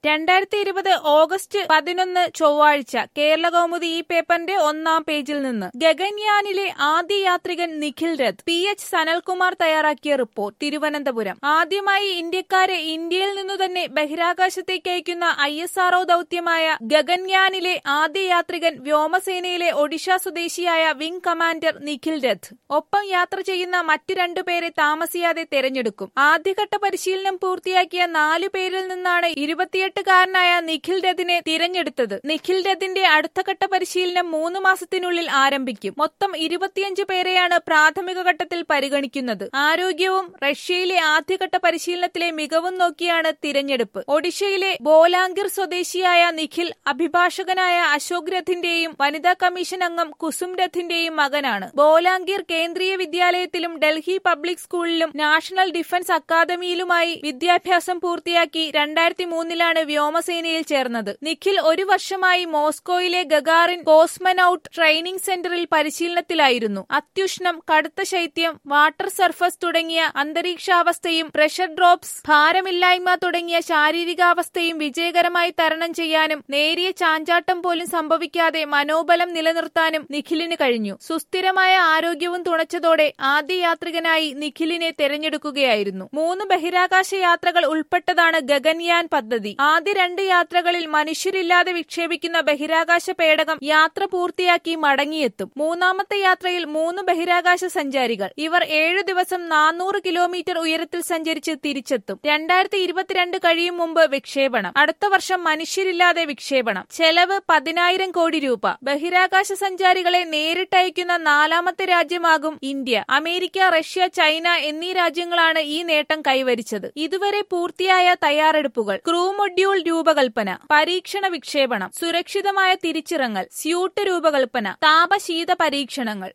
രണ്ടായിരത്തി ഇരുപത് ഓഗസ്റ്റ് പതിനൊന്ന് ചൊവ്വാഴ്ച കേരള കൗമുദി ഈ പേപ്പറിന്റെ ഒന്നാം പേജിൽ നിന്ന് ഗഗൻയാനിലെ ആദ്യ യാത്രികൻ നിഖിൽ രഥ് പി എച്ച് സനൽകുമാർ തയ്യാറാക്കിയ റിപ്പോർട്ട് തിരുവനന്തപുരം ആദ്യമായി ഇന്ത്യക്കാരെ ഇന്ത്യയിൽ നിന്നു തന്നെ ബഹിരാകാശത്തേക്ക് അയക്കുന്ന ഐ എസ് ആർഒ ദൌത്യമായ ഗഗൻയാനിലെ ആദ്യ യാത്രികൻ വ്യോമസേനയിലെ ഒഡീഷ സ്വദേശിയായ വിംഗ് കമാൻഡർ നിഖിൽ രഥ് ഒപ്പം യാത്ര ചെയ്യുന്ന മറ്റു രണ്ടുപേരെ താമസിയാതെ തെരഞ്ഞെടുക്കും ആദ്യഘട്ട പരിശീലനം പൂർത്തിയാക്കിയ നാലു പേരിൽ നിന്നാണ് ഇരുപത്തിയെട്ടുകാരനായ നിഖിൽ രഥിനെ തിരഞ്ഞെടുത്തത് നിഖിൽ രഥിന്റെ അടുത്ത ഘട്ട പരിശീലനം മൂന്ന് മാസത്തിനുള്ളിൽ ആരംഭിക്കും മൊത്തം ഇരുപത്തിയഞ്ച് പേരെയാണ് പ്രാഥമിക ഘട്ടത്തിൽ പരിഗണിക്കുന്നത് ആരോഗ്യവും റഷ്യയിലെ ആദ്യഘട്ട പരിശീലനത്തിലെ മികവും നോക്കിയാണ് തിരഞ്ഞെടുപ്പ് ഒഡീഷയിലെ ബോലാംഗിർ സ്വദേശിയായ നിഖിൽ അഭിഭാഷകനായ അശോക് രഥിന്റെയും വനിതാ കമ്മീഷൻ അംഗം കുസും രഥിന്റെയും മകനാണ് ബോലാംഗീർ കേന്ദ്രീയ വിദ്യാലയത്തിലും ഡൽഹി പബ്ലിക് സ്കൂളിലും നാഷണൽ ഡിഫൻസ് അക്കാദമിയിലുമായി വിദ്യാഭ്യാസം പൂർത്തിയാക്കി രണ്ടായിരത്തി മൂന്നിലാണ് വ്യോമസേനയിൽ ചേർന്നത് നിഖിൽ ഒരു വർഷമായി മോസ്കോയിലെ ഗഗാറിൻ കോസ്മനൌട്ട് ട്രെയിനിംഗ് സെന്ററിൽ പരിശീലനത്തിലായിരുന്നു അത്യുഷ്ണം കടുത്ത ശൈത്യം വാട്ടർ സർഫസ് തുടങ്ങിയ അന്തരീക്ഷാവസ്ഥയും പ്രഷർ ഡ്രോപ്സ് ഭാരമില്ലായ്മ തുടങ്ങിയ ശാരീരികാവസ്ഥയും വിജയകരമായി തരണം ചെയ്യാനും നേരിയ ചാഞ്ചാട്ടം പോലും സംഭവിക്കാതെ മനോബലം നിലനിർത്താനും നിഖിലിന് കഴിഞ്ഞു സുസ്ഥിരമായ ആരോഗ്യവും തുണച്ചതോടെ ആദ്യ യാത്രികനായി നിഖിലിനെ തെരഞ്ഞെടുക്കുകയായിരുന്നു മൂന്ന് ബഹിരാകാശ യാത്രകൾ ഉൾപ്പെട്ടതാണ് ഗഗൻയാൻ പദ്ധതി ആദ്യ രണ്ട് യാത്രകളിൽ മനുഷ്യരില്ലാതെ വിക്ഷേപിക്കുന്ന ബഹിരാകാശ പേടകം യാത്ര പൂർത്തിയാക്കി മടങ്ങിയെത്തും മൂന്നാമത്തെ യാത്രയിൽ മൂന്ന് ബഹിരാകാശ സഞ്ചാരികൾ ഇവർ ഏഴു ദിവസം നാനൂറ് കിലോമീറ്റർ ഉയരത്തിൽ സഞ്ചരിച്ച് തിരിച്ചെത്തും രണ്ടായിരത്തി ഇരുപത്തിരണ്ട് കഴിയും മുമ്പ് വിക്ഷേപണം അടുത്ത വർഷം മനുഷ്യരില്ലാതെ വിക്ഷേപണം ചെലവ് പതിനായിരം കോടി രൂപ ബഹിരാകാശ സഞ്ചാരികളെ നേരിട്ടയക്കുന്ന നാലാമത്തെ രാജ്യമാകും ഇന്ത്യ അമേരിക്ക റഷ്യ ചൈന എന്നീ രാജ്യങ്ങളാണ് ഈ നേട്ടം കൈവരിച്ചത് ഇതുവരെ പൂർത്തിയായ തയ്യാറെടുപ്പുകൾ ക്രൂ മൊഡ്യൂൾ രൂപകൽപ്പന പരീക്ഷണ വിക്ഷേപണം സുരക്ഷിതമായ തിരിച്ചിറങ്ങൽ സ്യൂട്ട് രൂപകൽപ്പന താപശീത പരീക്ഷണങ്ങൾ